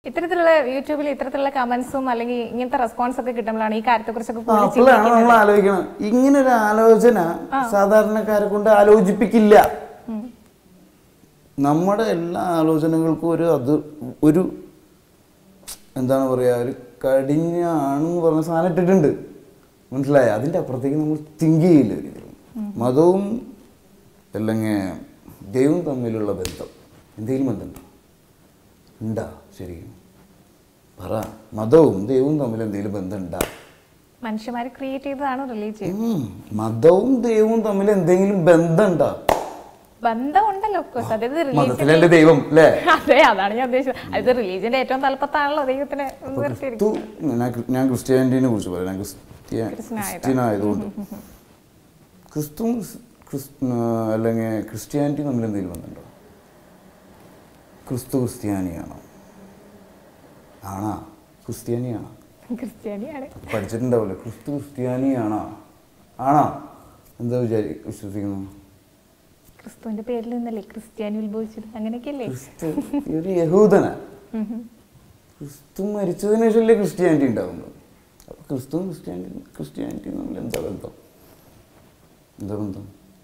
ഇത്തരത്തിലുള്ള യൂട്യൂബിൽ ഇത്തരത്തിലുള്ള കമന്റ്സും അല്ലെങ്കിൽ ഇങ്ങനത്തെ റെസ്പോൺസ് ഒക്കെ കിട്ടുമ്പോഴാണ് ഈ കാര്യത്തെ കുറിച്ചൊക്കെ ആ, അപ്പോഴാണ് നമ്മൾ ആലോചിക്കണം ഇങ്ങനെ ഒരു ആലോചന സാധാരണക്കാരെ കൊണ്ട് ആലോചിപ്പിക്കില്ല നമ്മുടെ എല്ലാ ആലോചനകൾക്കും ഒരു അത് ഒരു എന്താണ് പറയുക ഒരു കടിഞ്ഞാണെന്ന് പറഞ്ഞ സാധനം ഇട്ടിട്ടുണ്ട് മനസ്സിലായ അതിൻ്റെ അപ്പുറത്തേക്ക് നമ്മൾ തിങ്ക് ചെയ്യില്ല ഒരിക്കലും മതവും അല്ലെങ്കിൽ ദൈവവും തമ്മിലുള്ള ബന്ധം എന്തെങ്കിലും ബന്ധമുണ്ടോ ഉണ്ടാ ശരിക്കും പറ മതവും ദൈവവും തമ്മിൽ എന്തെങ്കിലും ബന്ധമുണ്ടാ മനുഷ്യന്മാർ ക്രിയേറ്റ് ചെയ്തതാണ് റിലീജിയൻ ഉം. മതവും ദൈവവും തമ്മിൽ എന്തെങ്കിലും ബന്ധമുണ്ടോ ബന്ധമുണ്ടല്ലോ of course. അതായത് റിലീജിയൻ മതത്തിലല്ലേ ദൈവം അല്ലേ അതെ അതാണ് ഞാൻ ഉദ്ദേശിച്ചത് അതായത് റിലീജിയന്റെ ഏറ്റവും തലപ്പത്താണല്ലോ ദൈവത്തിന് നിർത്തിയിരിക്കുന്നത് ക്രിസ്തു ഞാൻ ക്രി- ഞാൻ ക്രിസ്ത്യാനിറ്റിനെ കുറിച്ച് പറയാം ഞാൻ ക്രിസ്ത്യ ക്രിസ്ത്യനായതാ. ക്രിസ്ത്യൻ ആയതുകൊണ്ട് ക്രിസ്തു ക്രിസ് അല്ലെങ്കിൽ ക്രിസ്ത്യാനിറ്റി തമ്മിൽ എന്തെങ്കിലും ബന്ധമുണ്ടോ ക്രിസ്തു ക്രിസ്ത്യാനിയാണോ ആണാ ക്രിസ്ത്യാനിയാണോ ക്രിസ്ത്യാനിയാണ് പഠിച്ചിട്ടുണ്ടാവില്ലേ ക്രിസ്തു ക്രിസ്ത്യാനിയാണോ ആണോ എന്താ വിചാരി വിശ്വസിക്കുന്നു ക്രിസ്തുവിന്റെ പേരിൽ നിന്നല്ലേ ക്രിസ്ത്യാനി ഉത്ഭവിച്ചത് അങ്ങനെയൊക്കെയല്ലേ ക്രിസ്തു ഒരു യഹൂദന ക്രിസ്തു മരിച്ചതിന് ശേഷമല്ലേ ക്രിസ്ത്യാനിറ്റി ഉണ്ടാകുന്നത് അപ്പൊ ക്രിസ്തു ക്രിസ്ത്യാനിറ്റി ക്രിസ്ത്യാനിറ്റി തമ്മിൽ എന്താ ബന്ധം എന്താ ബന്ധം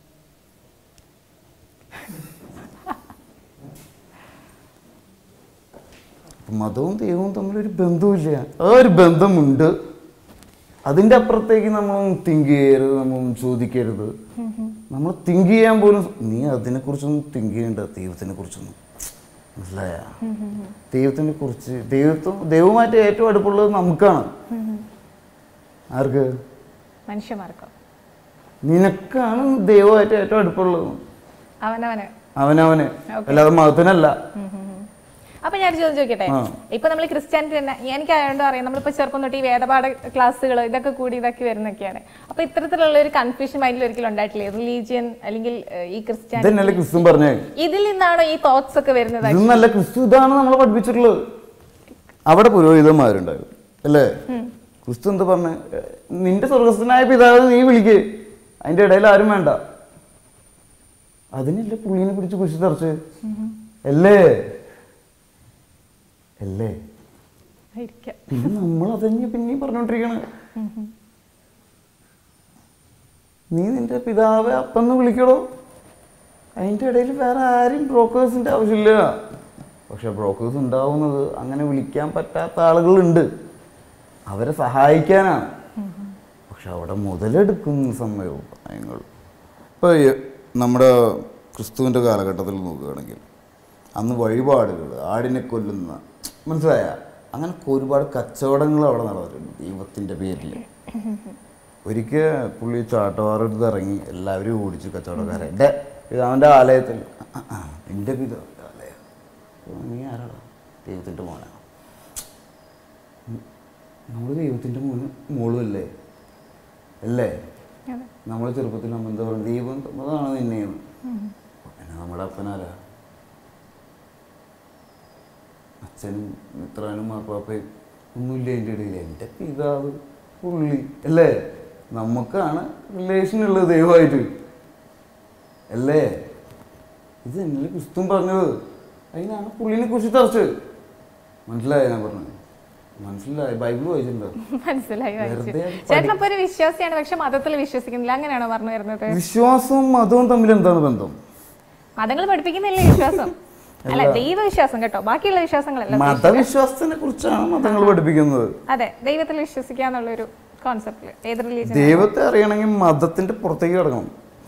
അപ്പൊ മതവും ദൈവവും തമ്മിലൊരു ബന്ധവുമില്ല ആ ഒരു ബന്ധമുണ്ട് അതിൻ്റെ അപ്പുറത്തേക്ക് നമ്മളൊന്നും തിങ്ക് ചെയ്യരുത് നമ്മളൊന്നും ചോദിക്കരുത് നമ്മൾ തിങ്ക് ചെയ്യാൻ പോലും നീ അതിനെക്കുറിച്ചൊന്നും തിങ്ക് ചെയ്യണ്ട ദൈവത്തിനെ കുറിച്ചൊന്നും മനസ്സിലായ ദൈവത്തിനെ കുറിച്ച് ദൈവത്വം ദൈവമായിട്ട് ഏറ്റവും അടുപ്പുള്ളത് നമുക്കാണ് ആർക്ക് മനുഷ്യന്മാർക്കോ നിനക്കാണ് ദൈവമായിട്ട് ഏറ്റവും അടുപ്പുള്ളത് അവനവന് അവനവന് അല്ലാതെ മതത്തിനല്ല അപ്പൊ ഞാൻ ഒരു ചോദ്യം ചോദിക്കട്ടെ ആ. ഇപ്പൊ നമ്മൾ ക്രിസ്ത്യാനിറ്റി തന്നെ എനിക്ക് ആയതുകൊണ്ട് അറിയാം നമ്മളിപ്പോ ചെറുപ്പം തൊട്ട് ഈ വേദപാഠ ക്ലാസ്സുകൾ ഇതൊക്കെ കൂടി ഇതാക്കി വരുന്നൊക്കെയാണ് അപ്പൊ ഇത്തരത്തിലുള്ള ഒരു കൺഫ്യൂഷൻ മൈൻഡിൽ ഒരിക്കലും ഉണ്ടായിട്ടില്ലേ റിലീജിയൻ അല്ലെങ്കിൽ ഏഹ്, ഈ ക്രിസ്ത്യാനി ഇതന്നെയല്ലേ ക്രിസ്തു പറഞ്ഞേ ഇതിൽ നിന്നാണോ ഈ തോട്ട്സ് ഒക്കെ വരുന്നത് ഇതൊന്നല്ല ക്രിസ്തു ഇതാണ് നമ്മളെ പഠിപ്പിച്ചിട്ടുള്ളത് അവിടെ പുരോഹിതന്മാരുണ്ടായിരുന്നു അല്ലേ ക്രിസ്തു എന്താ പറഞ്ഞ നിന്റെ സ്വർഗസ്ഥനായ പിതാവ് നീ വിളിക്ക് അതിന്റെ ഇടയിൽ ആരും വേണ്ട അതിനല്ലേ പുള്ളീനെ പിടിച്ച് കുശി തറച്ച് അല്ലേ അല്ലേ ആയിരിക്കാം പിന്നെ നമ്മൾ അതന്നെ പിന്നെയും പറഞ്ഞോണ്ടിരിക്കണ നീ നിന്റെ പിതാവെ അപ്പെന്ന് വിളിക്കടോ അതിൻ്റെ ഇടയിൽ വേറെ ആരും ബ്രോക്കേഴ്സിൻ്റെ ആവശ്യമില്ല പക്ഷെ ബ്രോക്കേഴ്സ് ഉണ്ടാവുന്നത് അങ്ങനെ വിളിക്കാൻ പറ്റാത്ത ആളുകളുണ്ട് അവരെ സഹായിക്കാനാണ് പക്ഷെ അവിടെ മുതലെടുക്കുന്ന സമയവും നയങ്ങൾ ഇപ്പോൾ നമ്മുടെ ക്രിസ്തുവിൻ്റെ കാലഘട്ടത്തിൽ നോക്കുകയാണെങ്കിൽ അന്ന് വഴിപാടുകൾ ആടിനെ കൊല്ലുന്ന മനസ്സിലായ അങ്ങനെ ഒരുപാട് കച്ചവടങ്ങൾ അവിടെ നടന്നിട്ടുണ്ട് ദൈവത്തിൻ്റെ പേരിൽ ഒരിക്കൽ പുള്ളി ചാട്ടവാറെടുത്ത് ഇറങ്ങി എല്ലാവരും ഓടിച്ചു കച്ചവടക്കാരെ എൻ്റെ പിതാവിൻ്റെ ആലയത്തിൽ "ആ, ആ, എൻ്റെ പിതാവിൻ്റെ ആലയം "ഓ, നീ ആരാടാ ദൈവത്തിൻ്റെ മോനാണ് നമ്മൾ ദൈവത്തിൻ്റെ മോന് മോളും അല്ലേ അല്ലേ അതെ. നമ്മൾ ചെറുപ്പത്തിൽ നമ്മൾ എന്താ പറയുക ദൈവം അതാണ് നിന്നെയെന്ന് പിന്നെ നമ്മുടെ അപ്പനാരാ അച്ഛനും മിത്രാനും മാപ്പാപ്പയും ഒന്നുമില്ല എൻ്റെ ഇടയിൽ എൻ്റെ പിതാവ് പുള്ളി അല്ലേ നമുക്കാണ് റിലേഷൻ ഉള്ളത് ദൈവമായിട്ട് അല്ലേ ഇത് എന്നല്ലേ ക്രിസ്തും പറഞ്ഞത് അതിനാണ് പുള്ളിനെ കുറിച്ച് തറച്ച് മനസ്സിലായി ഞാൻ പറഞ്ഞത് മനസ്സിലായി ബൈബിൾ വായിച്ചിട്ടുണ്ടോ മനസ്സിലായി വായിച്ചു വെറുതെ ചേട്ടൻ അപ്പൊ ഒരു വിശ്വാസിയാണ് പക്ഷെ മതത്തിൽ വിശ്വസിക്കുന്നില്ല അങ്ങനെയാണോ പറഞ്ഞു വരുന്നത് വിശ്വാസവും മതവും തമ്മിൽ എന്താണ് ബന്ധം മതങ്ങൾ പഠിപ്പിക്കുന്നില്ലേ വിശ്വാസം അല്ല ദൈവവിശ്വാസം കേട്ടോ ബാക്കിയുള്ള വിശ്വാസങ്ങളല്ല മതവിശ്വാസത്തിനെ കുറിച്ചാണ് മതങ്ങൾ പഠിപ്പിക്കുന്നത് അതെ ദൈവത്തിൽ വിശ്വസിക്കുക എന്നുള്ളൊരു കോൺസെപ്റ്റില് ഏത് റിലീജിയൻ ദൈവത്തെ അറിയണമെങ്കിൽ മതത്തിന്റെ പുറത്തേക്ക് കിടക്കണം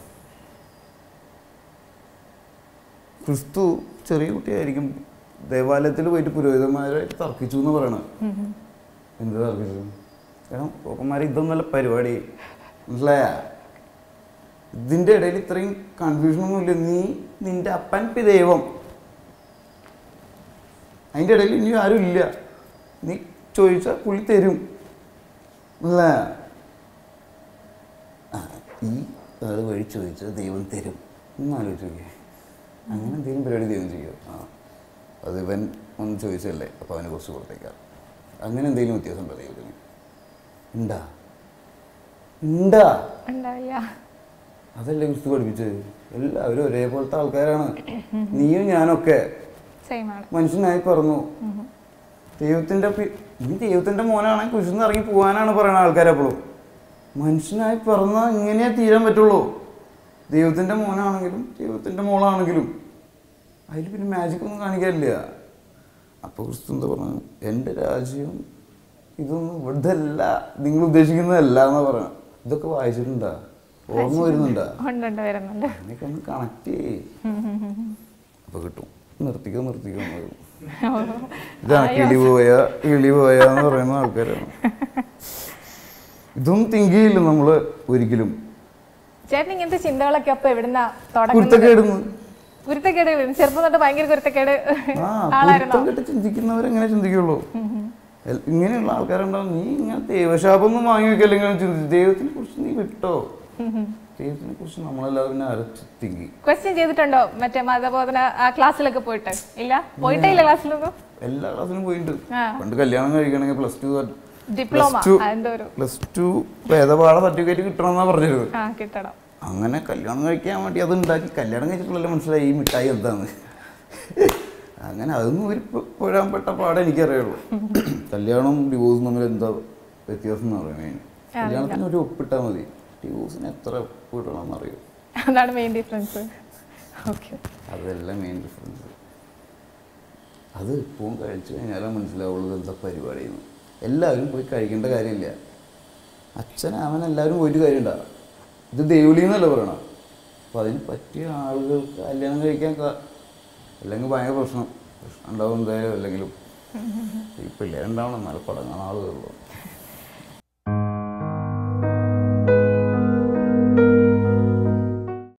ക്രിസ്തു ചെറിയ കുട്ടിയായിരിക്കും ദേവാലയത്തിൽ പോയിട്ട് പുരോഹിതന്മാരായിട്ട് തർക്കിച്ചു എന്ന് പറയണത് എന്ത് തർക്കിച്ചു കാരണം പോക്കന്മാരെ ഇതൊന്നല്ല പരിപാടി മനസ്സിലായ ഇതിന്റെ ഇടയിൽ ഇത്രയും കൺഫ്യൂഷൻ ഒന്നുമില്ല നീ നിന്റെ അപ്പൻ പി ദൈവം അതിൻ്റെ ഇടയിൽ ഇനി ആരും ഇല്ല നീ ചോദിച്ചാൽ പുള്ളി തരും അല്ലേ ആ, ഈ ആള് വഴി ചോദിച്ചാൽ ദൈവം തരും ഒന്ന് ആലോചിച്ച് നോക്കിയേ അങ്ങനെ എന്തെങ്കിലും പരിപാടി ദൈവം ചെയ്യും ആ അത് ഇവൻ ഒന്ന് ചോദിച്ചല്ലേ അപ്പോൾ അവനെ കുറച്ച് കൊടുത്തേക്കാം അങ്ങനെ എന്തെങ്കിലും വ്യത്യാസം ഉണ്ടോ ദൈവത്തിന് ഉണ്ടാ ഉണ്ടാ ഉണ്ടാവില്ല അതല്ലേ ക്രിസ്തു പഠിപ്പിച്ചത് എല്ലാവരും ഒരേപോലത്തെ ആൾക്കാരാണ് നീയും ഞാനൊക്കെ സെയിം ആണ് മനുഷ്യനായി പറഞ്ഞു ദൈവത്തിൻ്റെ പി- നീ ദൈവത്തിൻ്റെ മോനാണെങ്കിൽ കുരിശിന്ന് ഇറങ്ങി പോകാനാണ് പറയുന്ന ആൾക്കാർ എപ്പോഴും മനുഷ്യനായി പിറന്നാൽ ഇങ്ങനെയേ തീരാൻ പറ്റുള്ളൂ ദൈവത്തിൻ്റെ മോനാണെങ്കിലും ദൈവത്തിൻ്റെ മോളാണെങ്കിലും അതിൽ പിന്നെ മാജിക് ഒന്നും കാണിക്കാനില്ല അപ്പോൾ ക്രിസ്തു എന്താ പറഞ്ഞു എൻ്റെ രാജ്യം ഇതൊന്നും ഇവിടുത്തെ അല്ല നിങ്ങൾ ഉദ്ദേശിക്കുന്നതല്ല എന്നാ പറയാം ഇതൊക്കെ വായിച്ചിട്ടുണ്ടാ ഓർമ്മ വരുന്നുണ്ടാ ഉണ്ട് ഉണ്ട് വരുന്നുണ്ട് അങ്ങനെയൊക്കെ ഒന്ന് കണക്ട് ചെയ്യേ അപ്പൊ കിട്ടും നിർത്തിക്കോ നിർത്തിക്കോ എന്ന് പറയും. ഇതാണ് കിളി പോയ കിളി പോയ എന്ന് പറയുന്ന ആൾക്കാരാണ് ഇതൊന്നും തിങ്ക് ചെയ്യില്ല നമ്മള് ഒരിക്കലും ചേട്ടൻ ഇങ്ങനത്തെ ചിന്തകളൊക്കെ അപ്പൊ എവിടുന്ന തുടങ്ങുന്നത് കുരുത്തക്കേടുന്നു കുരുത്തക്കേട് ചെറുപ്പം തൊട്ട് ഭയങ്കര കുരുത്തക്കേട് ആ ആളായിരുന്നോ കുരുത്തം കെട്ട് ചിന്തിക്കുന്നവരെങ്ങനെ ചിന്തിക്കുള്ളൂ എൽ- ഇങ്ങനെയുള്ള ആൾക്കാരുണ്ടാവും നീ ഇങ്ങനെ ദൈവശാപം ഒന്നും വാങ്ങി വെക്കല്ല ഇങ്ങനെ ചിന്തിച്ചു ദൈവത്തിനെ കുറിച്ച് നീ വിട്ടോ ദൈവത്തിനെ കുറിച്ച് നമ്മളല്ലാതെ പിന്നെ ആരും തിങ്കി ക്വസ്റ്റ്യൻ ചെയ്തിട്ടുണ്ടോ മറ്റേ മതബോധന ആ ക്ലാസ്സിലൊക്കെ പോയിട്ട് ഇല്ല പോയിട്ടേ ഇല്ല ക്ലാസ്സിലൊന്നും എല്ലാ ക്ലാസ്സിലും പോയിട്ടുണ്ട് ആ. പണ്ട് കല്യാണം കഴിക്കണമെങ്കിൽ plus two diploma Plus two. എന്തോ ഒരു പ്ലസ് ടു വേദപാഠ സർട്ടിഫിക്കറ്റ് കിട്ടണമെന്നാ പറഞ്ഞത് ആ കിട്ടണം അങ്ങനെ കല്യാണം കഴിക്കാൻ വേണ്ടി അത് ഉണ്ടാക്കി കല്യാണം കഴിച്ചിട്ടുള്ള മനസ്സിലായി ഈ മിഠായി എന്താന്ന് അങ്ങനെ അതൊന്നും ഒരു പൊഴാൻ പെട്ട പാടെ എനിക്കറിയുള്ളൂ കല്യാണവും ഡിവോഴ്സും തമ്മിൽ എന്താ വ്യത്യാസം എന്ന് പറയുന്നത് കല്യാണത്തിന് ഒരു ഒപ്പിട്ടാൽ മതി ഡിവോഴ്സിന് എത്ര ഒപ്പിടണം എന്നറിയോ അതാണ് മെയിൻ ഡിഫറൻസ് ഓക്കെ അതെല്ലാം മെയിൻ ഡിഫറൻസ് അത് ഇപ്പം കഴിച്ചു കഴിഞ്ഞാലേ മനസ്സിലാവുള്ളൂ ഇത് എന്താ പരിപാടിയെന്ന് എല്ലാവരും പോയി കഴിക്കേണ്ട കാര്യമില്ല അച്ഛൻ അവൻ എല്ലാവരും പോയിട്ട് കാര്യമുണ്ടാ ഇത് ദേവിളി എന്നല്ല പറയണം അപ്പം അതിന് പറ്റിയ ആളുകൾക്ക് കല്യാണം കഴിക്കാൻ കാ- അല്ലെങ്കിൽ ഭയങ്കര പ്രശ്നം പ്രശ്നം ഉണ്ടാവും എന്തായാലും അല്ലെങ്കിലും ഈ പിള്ളേരുണ്ടാവണം എന്നാലും പടങ്ങാൻ ആളുകളുള്ളൂ